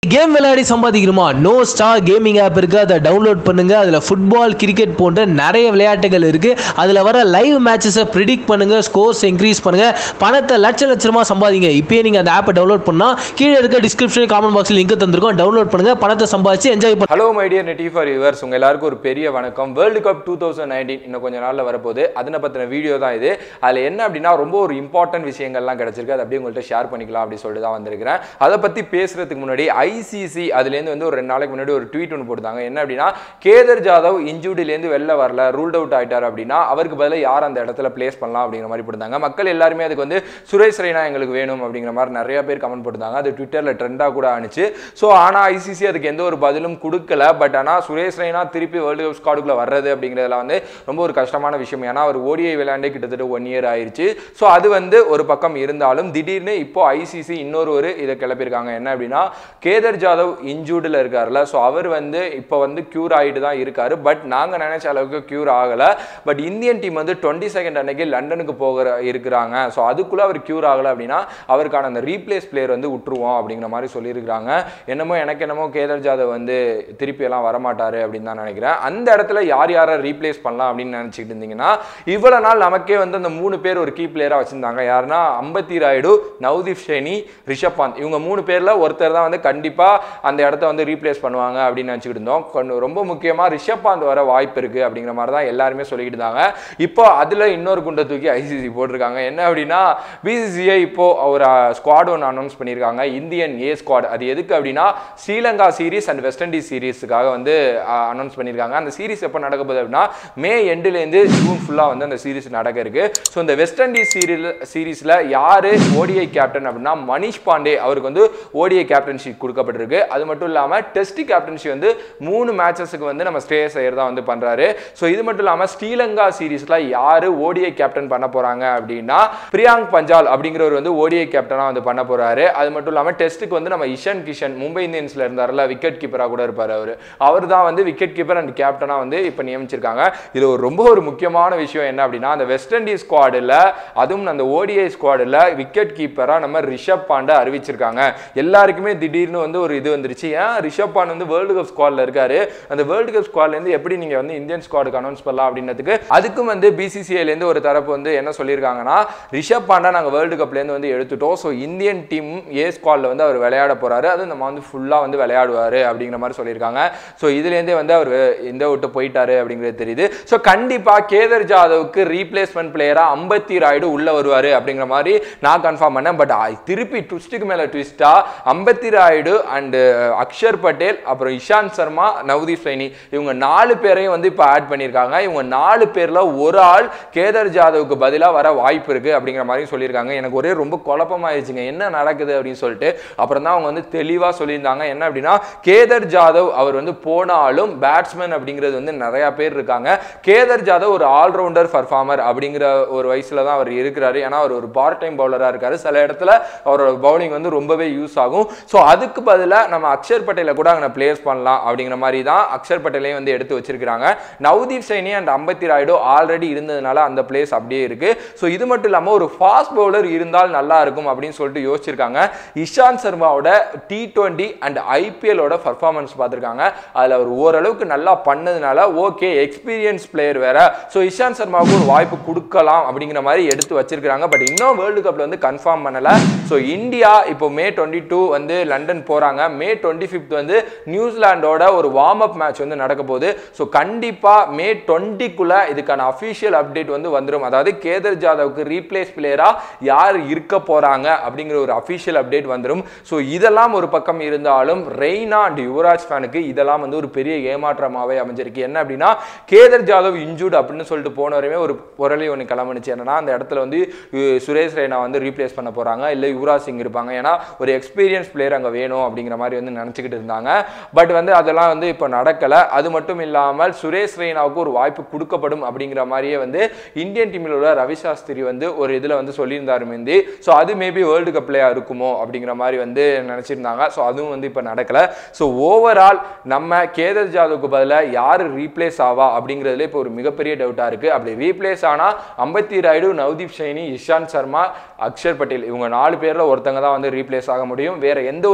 game விளையாடி சம்பாதிக்கணுமா no star gaming app இருக்கு அதை டவுன்லோட் பண்ணுங்க அதில் ஃபுட்பால் கிரிக்கெட் போன்ற நிறைய விளையாட்டுகள் இருக்கு அதில் வர லைவ் மேட்சஸை ப்ரிடிக்ட் பண்ணுங்க ஸ்கோர்ஸ் இன்க்ரீஸ் பண்ணுங்க பணத்தை லட்ச லட்சமா சம்பாதிங்க இப்பயே நீங்க அந்த ஆப்பை டவுன்லோட் பண்ணா கீழே இருக்க டிஸ்கிரிப்ஷன் காமெண்ட் பாக்ஸில் லிங்க் தந்திருக்கோம் டவுன்லோட் பண்ணுங்க பணத்தை சம்பாதிச்சு என்ஜாய் பண்ணுங்க hello my dear netty for yours உங்கள் எல்லாருக்கும் ஒரு பெரிய வணக்கம் world cup two thousand nineteen இன்னும் கொஞ்சம் நாளில் வரப்போகுது அதனை பற்றின வீடியோ தான் இது அதில் என்ன அப்படின்னா ரொம்ப ஒரு இம்பார்ட்டன்ட் விஷயங்கள்லாம் கிடச்சிருக்கு அதை அப்படியே உங்கள்கிட்ட ஷேர் பண்ணிக்கலாம் அப்படி சொல்லிட்டு தான் வந்திருக்கிறேன் அதை பற்றி பேசுறதுக்கு முன்னாடி ஐசிசி அதுலேருந்து வந்து ஒரு ரெண்டு நாளைக்கு முன்னாடி ஒரு ட்வீட் ஒன்று போட்டாங்க என்ன அப்படின்னா கேதர் ஜாதவ் இன்ஜூரிலேருந்து வெளில வரல ரூல்ட் அவுட் ஆயிட்டார் அப்படின்னா அவருக்கு பதிலாக யார் அந்த இடத்துல பிளேஸ் பண்ணலாம் அப்படிங்கிற மாதிரி போட்டாங்க மக்கள் எல்லாருமே அதுக்கு வந்து சுரேஷ் ரெய்னா எங்களுக்கு வேணும் அப்படிங்கிற மாதிரி நிறைய பேர் கமெண்ட் போட்டிருந்தாங்க அது ட்விட்டரில் ட்ரெண்டாக கூட ஆனிச்சு ஸோ ஆனால் ஐசிசி அதுக்கு எந்த ஒரு பதிலும் கொடுக்கல பட் ஆனால் சுரேஷ் ரெய்னா திருப்பி வேர்ல்டு கப் ஸ்குவாடுக்குள்ள வர்றது அப்படிங்கிறதுல வந்து ரொம்ப ஒரு கஷ்டமான விஷயம் ஏன்னா அவர் ஓடிஐ விளையாண்டே கிட்டத்தட்ட ஒன் இயர் ஆயிருச்சு ஸோ அது வந்து ஒரு பக்கம் இருந்தாலும் திடீர்னு இப்போ ஐசிசி இன்னொரு ஒரு இதை கிளப்பியிருக்காங்க என்ன அப்படின்னா கேதர் ஜாதவ் இன்ஜூர்டில் இருக்கார்ல ஸோ அவர் வந்து இப்போ வந்து க்யூர் ஆகிட்டு தான் இருக்காரு பட் நாங்கள் நினைச்ச அளவுக்கு க்யூர் ஆகலை பட் இந்தியன் டீம் வந்து டுவெண்ட்டி செகண்ட் அன்னைக்கு லண்டனுக்கு போகிற இருக்கிறாங்க ஸோ அதுக்குள்ளே அவர் க்யூர் ஆகலை அப்படின்னா அவருக்கான அந்த ரீப்ளேஸ் பிளேயர் வந்து விட்டுருவோம் அப்படிங்கிற மாதிரி சொல்லியிருக்காங்க என்னமோ எனக்கு என்னமோ கேதர் ஜாதவ் வந்து திருப்பி எல்லாம் வரமாட்டாரு அப்படின்னு தான் நினைக்கிறேன் அந்த இடத்துல யார் யாரை ரீப்ளேஸ் பண்ணலாம் அப்படின்னு நினச்சிக்கிட்டு இருந்தீங்கன்னா இவ்வளோ நாள் நமக்கே வந்து அந்த மூணு பேர் ஒரு கீ பிளேயராக வச்சிருந்தாங்க யாருன்னா அம்பத்தி ராயுடு நவ்தீப் ஷேனி ரிஷப் பந்த் இவங்க மூணு பேரில் ஒருத்தர் தான் வந்து கண்டிப்பாக அந்த இடத்த வந்து ரீப்ளேஸ் பண்ணுவாங்க அப்படின்னு நினச்சிக்கிட்டு இருந்தோம் கொண்டு- ரொம்ப முக்கியமாக ரிஷப் பந்த் வர வாய்ப்பு இருக்குது அப்படிங்கிற மாதிரி தான் எல்லாருமே சொல்லிக்கிட்டு இருந்தாங்க இப்போ அதில் இன்னொரு குண்டை தூக்கி ஐசிசி போட்டிருக்காங்க என்ன அப்படின்னா பிசிசிஐ இப்போ ஒரு ஸ்குவாட் ஒன்று அனௌன்ஸ் பண்ணியிருக்காங்க இந்தியன் ஏ ஸ்குவாட் அது எதுக்கு அப்படின்னா Sri Lanka series and West Indies சீரிஸுக்காக வந்து அனௌன்ஸ் பண்ணியிருக்காங்க அந்த சீரிஸ் எப்போ நடக்க போகுது அப்படின்னா மே எண்டுலேருந்து ஜூன் ஃபுல்லாக வந்து அந்த சீரிஸ் நடக்க இருக்கு ஸோ இந்த வெஸ்ட் இண்டீஸ் சீரியல் சீரீஸில் யார் ஓடிஐ கேப்டன் அப்படின்னா மணிஷ் பாண்டே அவருக்கு வந்து ஓடிஐ கேப்டன்ஷிப் கொடுக்கப்பட்டிருக்கு அது மட்டும் இல்லாமல் டெஸ்ட் கேப்டன்ஷிப் வந்து மூணு மேட்சஸுக்கு வந்து நம்ம ஸ்டே செய்யறதா வந்து பண்ணுறாரு ஸோ இது மட்டும் இல்லாமல் ஸ்ரீலங்கா சீரீஸில் யார் ஓடிஐ கேப்டன் பண்ண போகிறாங்க அப்படின்னா பிரியாங்க் பஞ்சால் அப்படிங்கிறவர் வந்து ஓடிஐ கேப்டனாக வந்து பண்ண போகிறாரு அது மட்டும் இல்லாமல் டெஸ்ட்டுக்கு வந்து நம்ம இஷன் கிஷன் மும்பை இந்தியன்ஸில் இருந்தார்ல விக்கெட் கீப்பராக கூட இருப்பார் அவர் அவர் தான் வந்து விக்கெட் கீப்பர் அண்ட் கேப்டனாக வந்து இப்போ நியமிச்சிருக்காங்க இது ஒரு ரொம்ப ஒரு முக்கியமான விஷயம் என்ன அப்படின்னா அந்த வெஸ்ட் இண்டீஸ் ஸ்குவாடில் அதுவும் அந்த ஓடிஐ ஸ்குவாடில் விக்கெட் கீப்பராக நம்ம ரிஷப் பாண்டை அறிவிச்சிருக்காங்க எல்லாருக்குமே திடீர்னு வந்து ஒரு இது வந்துருச்சு ஏன் ரிஷப் பாண்ட் வந்து வேர்ல்டு கப் ஸ்குவாடில் இருக்காரு அந்த வேர்ல்டு கப் ஸ்குவாட்லேருந்து எப்படி நீங்கள் வந்து இந்தியன் ஸ்குவாடுக்கு அனௌன்ஸ் பண்ணலாம் அப்படின்றதுக்கு அதுக்கும் வந்து பிசிசிஐலேருந்து ஒரு தரப்பு வந்து என்ன சொல்லியிருக்காங்கன்னா ரிஷப் பாண்டா நாங்கள் வேர்ல்டு கப்லேருந்து வந்து எடுத்துட்டோம் ஸோ இந்தியன் டீம் ஏ ஸ்குவாடில் வந்து அவர் விளையாட போறாரு அது நம்ம வந்து ஃபுல்லாக வந்து விளையாடுவார் அப்படிங்கிற மாதிரி சொல்லியிருக்காங்க ஸோ இதுலேருந்தே வந்து அவர் இந்த விட்டு போயிட்டாரு அப்படிங்கிறது தெரியுது ஸோ கண்டிப்பாக கேதர் ஜாதவுக்கு ரீப்ளேஸ்மெண்ட் பிளேயராக அம்பத்தி ராயுடு உள்ள வருவார் அப்படிங்கிற மாதிரி நான் கன்ஃபார்ம் பண்ணேன் பட் திருப்பி ட்விஸ்ட்டுக்கு மேலே ட்விஸ்ட்டாக அம்பத்தி ராயுடு அண்டு அக்ஷர் பட்டேல் அப்புறம் இஷாந்த் சர்மா நவ்தீப் சைனி இவங்க நாலு பேரையும் வந்து இப்போ ஆட் பண்ணியிருக்காங்க இவங்க நாலு பேரில் ஒரு ஆள் கேதர் ஜாதவுக்கு பதிலாக வர வாய்ப்பு இருக்குது அப்படிங்கிற மாதிரி சொல்லியிருக்காங்க எனக்கு ஒரே ரொம்ப குழப்பமாயிருச்சுங்க என்ன நடக்குது அப்படின்னு சொல்லிட்டு அப்புறம் தான் அவங்க வந்து தெளிவாக சொல்லியிருந்தாங்க என்ன அப்படின்னா கேதர் ஜாதவ் அவர் வந்து போனாலும் பேட்ஸ்மேன் அப்படிங்கிறது வந்து நிறையா பேர் இருக்காங்க கேதர் ஜாதவ் ஒரு ஆல்ரவுண்டர் பர்ஃபார்மர் அப்படிங்கிற ஒரு வயசுல தான் அவர் இருக்கிறாரு ஏன்னா அவர் ஒரு பார்ட் டைம் பவுலராக இருக்காரு சில இடத்துல அவரோட பவுலிங் வந்து ரொம்பவே யூஸ் ஆகும் ஸோ அதுக்கு பதிலாக நம்ம அக்ஷர் பட்டேலை கூட அங்கே பிளேஸ் பண்ணலாம் அப்படிங்கிற மாதிரி தான் அக்ஷர் பட்டேலையும் வந்து எடுத்து வச்சிருக்காங்க நவ்தீப் சைனி அண்ட் அம்பத்தி ராயுடு ஆல்ரெடி இருந்ததுனால அந்த பிளேஸ் அப்படியே இருக்கு ஸோ இது மட்டும் இல்லாமல் ஒரு ஃபாஸ்ட் பவுலர் இருந்தால் நல்லா இருக்கும் அப்படின்னு சொல்லிட்டு யோசிச்சிருக்காங்க இஷாந்த் சர்மாவோட டி டுவெண்ட்டி அண்ட் ஐபிஎலோட பர்ஃபார்மன்ஸ் பார்த்துருக்காங்க அதில் அவர் ஓரளவுக்கு நல்லா பண்ணதுனால ஓகே எக்ஸ்பீரியன்ஸ் பிளேயர் வேற ஸோ இஷாந்த் சர்மாவுக்கு ஒரு வாய்ப்பு கொடுக்கலாம் அப்படிங்கிற மாதிரி எடுத்து வச்சிருக்காங்க பட் இன்னும் வேர்ல்டு கப்ல வந்து கன்ஃபார்ம் பண்ணல ஸோ இந்தியா இப்போ மே டுவெண்ட்டி டூ வந்து லண்டன் போறாங்க மே டுவெண்ட்டி ஃபிஃப்த் வந்து நியூசிலாண்டோட ஒரு வார்ம் அப் மேட்ச் வந்து நடக்க போகுது ஸோ கண்டிப்பாக மே டுவெண்ட்டிக்குள்ள இதுக்கான அஃபிஷியல் அப்டேட் வந்து வந்துடும் அதாவது கேதர் ஜாதவுக்கு ரீப்ளேஸ் பிளேயரா யார் இருக்க போறாங்க அப்படிங்கிற ஒரு அஃபிஷியல் அப்டேட் வந்துடும் ஸோ இதெல்லாம் ஒரு பக்கம் இருந்தாலும் ரெய்னா அண்ட் யுவராஜ் ஃபேனுக்கு இதெல்லாம் வந்து ஒரு பெரிய ஏமாற்றமாகவே அமைஞ்சிருக்கு என்ன அப்படின்னா கேதர் ஜாதவ் இன்ஜூர்ட் அப்படின்னு சொல்லிட்டு போன வரையுமே ஒரு புரளி ஒன்று கிளம்புனுச்சு என்னன்னா அந்த இடத்துல வந்து அஹ், சுரேஷ் ரெய்னா வந்து ரீப்ளேஸ் பண்ண போறாங்க இல்லை யுவராஜ் சிங் இருப்பாங்க ஏன்னா ஒரு எக்ஸ்பீரியன்ஸ் பிளேயர் அங்கே வேணும் அப்படிங்கிற மாதிரி வந்து நினச்சிக்கிட்டு இருந்தாங்க பட் வந்து அதெல்லாம் வந்து இப்போ நடக்கலை அது மட்டும் இல்லாமல் சுரேஷ் ரெய்னாவுக்கு ஒரு வாய்ப்பு கொடுக்கப்படும் அப்படிங்கிற மாதிரியே வந்து இந்தியன் டீமில் உள்ள ரவி சாஸ்திரி வந்து ஒரு இதில் வந்து சொல்லியிருந்தாரு மிந்தி ஸோ அது மேபி வேர்ல்டு கப் பிளேயாக இருக்குமோ அப்படிங்கிற மாதிரி வந்து நினச்சிருந்தாங்க ஸோ அதுவும் வந்து இப்போ நடக்கலை ஸோ ஓவரால் நம்ம கேதர் ஜாதவுக்கு பதிலாக யார் ரீப்ளேஸ் ஆவா அப்படிங்கிறதுல இப்போ ஒரு மிகப்பெரிய டவுட்டாக இருக்குது அப்படி ரீப்ளேஸ் ஆனால் அம்பத்தி ராயுடு நவ்தீப் சைனி இஷாந்த் சர்மா அக்ஷர் பட்டேல் இவங்க நாலு பேரில் ஒருத்தங்க தான் வந்து ரீப்ளேஸ் ஆக முடியும் வேற எந்த ஒரு பிளேயரும்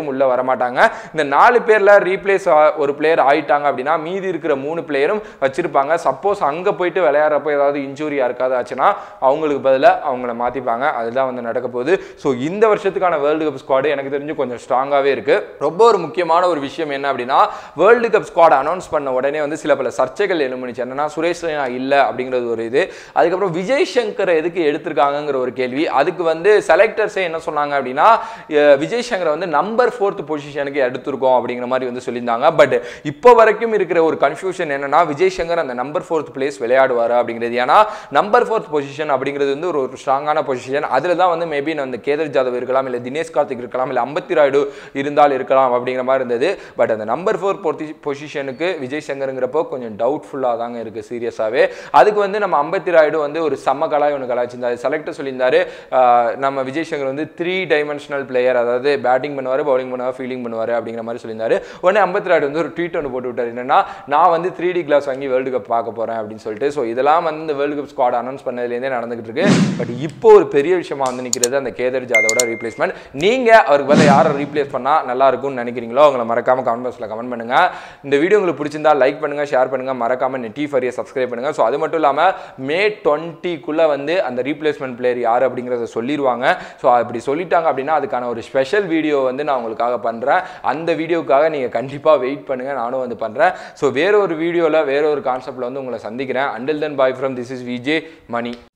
பிளேயரும் உள்ள வரமாட்டாங்க இந்த நாலு பேர்ல ரீப்ளேஸ் ஒரு பிளேயர் ஆயிட்டாங்க அப்படின்னா மீதி இருக்கிற மூணு பிளேயரும் வச்சிருப்பாங்க சப்போஸ் அங்க போயிட்டு விளையாடுறப்போ ஏதாவது இன்ஜூரி யாருக்காவது ஆச்சுன்னா அவங்களுக்கு பதிலாக அவங்கள மாத்திப்பாங்க அதுதான் வந்து நடக்க போகுது ஸோ இந்த வருஷத்துக்கான வேர்ல்டு கப் ஸ்குவாடு எனக்கு தெரிஞ்சு கொஞ்சம் ஸ்ட்ராங்காகவே இருக்கு ரொம்ப ஒரு முக்கியமான ஒரு விஷயம் என்ன அப்படின்னா வேர்ல்டு கப் ஸ்குவாட் அனௌன்ஸ் பண்ண உடனே வந்து சில பல சர்ச்சைகள் எழுமுனிச்சு என்னன்னா சுரேஷ் ரெய்னா இல்லை அப்படிங்கிறது ஒரு இது அதுக்கப்புறம் விஜய் சங்கரை எதுக்கு எடுத்திருக்காங்கங்கிற ஒரு கேள்வி அதுக்கு வந்து செலக்டர்ஸே என்ன சொன்னாங்க அப்படின்னா அஹ் விஜய் சங்கரை வந்து நம்பர் ஃபோர்த் பொசிஷனுக்கு எடுத்திருக்கோம் அப்படிங்கிற மாதிரி வந்து சொல்லியிருந்தாங்க பட் இப்போ வரைக்கும் இருக்கிற ஒரு கன்ஃபியூஷன் என்னன்னா விஜய் சங்கர் அந்த நம்பர் ஃபோர்த் பிளேஸ் விளையாடுவார் அப்படிங்கிறது ஏன்னா நம்பர் ஃபோர்த் பொசிஷன் அப்படிங்கிறது வந்து ஒரு ஒரு ஸ்ட்ராங்கான பொசிஷன் அதில் தான் வந்து மேபி அந்த கேதர் ஜாதவ் இருக்கலாம் இல்லை தினேஷ் கார்த்திக் இருக்கலாம் இல்லை அம்பத்தி ராயுடு இருந்தால் இருக்கலாம் அப்படிங்கிற மாதிரி இருந்தது பட் அந்த நம்பர் ஃபோர் பொசிஷனுக்கு விஜய் சங்கருங்கிறப்போ கொஞ்சம் டவுட்ஃபுல்லாக தாங்க இருக்குது சீரியஸாகவே அதுக்கு வந்து நம்ம அம்பத்தி ராயுடு வந்து ஒரு செம்ம கலாய் ஒன்று கலாய்ச்சிருந்தாரு செலக்டர் சொல்லியிருந்தாரு ஆஹ் நம்ம விஜய் சங்கர் வந்து த்ரீ டைமென்ஷனல் பிளேயர் அதாவது பேட்டிங் பண்ணுவார் பவுலிங் பண்ணுவார் ஃபீல்டிங் பண்ணுவார் அப்படிங்கிற மாதிரி சொல்லியிருந்தாரு உடனே அம்பத்தி ராயுடு வந்து ஒரு ட்வீட் ஒன்று போட்டு விட்டார் என்னன்னா நான் வந்து த்ரீ டி கிளாஸ் வாங்கி வேர்ல்டு கப் பார்க்க போகிறேன் அப்படின்னு சொல்லிட்டு ஸோ இதெல்லாம் வந்து இந்த வேர்ல்டு கப் ஸ்குவாட் அனௌன்ஸ் பண்ணதுலேருந்தே நடந்துகிட்டு இருக்கு பட் இப்போ ஒரு பெரிய விஷயமா வந்து நிற்கிறது அந்த கேதர் ஜாதவோட ரீப்ளேஸ்மெண்ட் நீங்கள் அவருக்கு பதில் யாரை ரீப்ளேஸ் பண்ணால் நல்லா இருக்கும்னு நினைக்கிறீங்களோ அவங்கள மறக்காம கமெண்ட் பாக்ஸில் கமெண்ட் பண்ணுங்க இந்த வீடியோ உங்களுக்கு பிடிச்சிருந்தா லைக் பண்ணுங்க ஷேர் பண்ணுங்க மறக்காம நெட்டி ஃபரியை சப்ஸ்கிரைப் பண்ணுங்க ஸோ அது மட்டும் இல்லாமல் மே டுவெண்ட்டிக்குள்ளே வந்து அந்த ரீப்ளேஸ்மெண்ட் பிளேயர் யார் அப்படிங்கிறத சொல்லிடுவாங்க ஸோ அப்படி சொல்லிட்டாங்க அப்படின்னா அதுக்கான ஒரு ஸ்பெஷல் வீடியோ வந்து நான் உங்களுக்காக பண்ணுறேன் அந்த வீடியோக்காக நீங்கள் கண்டிப்பாக வெயிட் பண்ணுங்க நானும் வந்து பண்ணுறேன் ஸோ வேற ஒரு வீடியோவில் வேற ஒரு கான்செப்டில் வந்து உங்களை சந்திக்கிறேன் until then bye from this is VJ money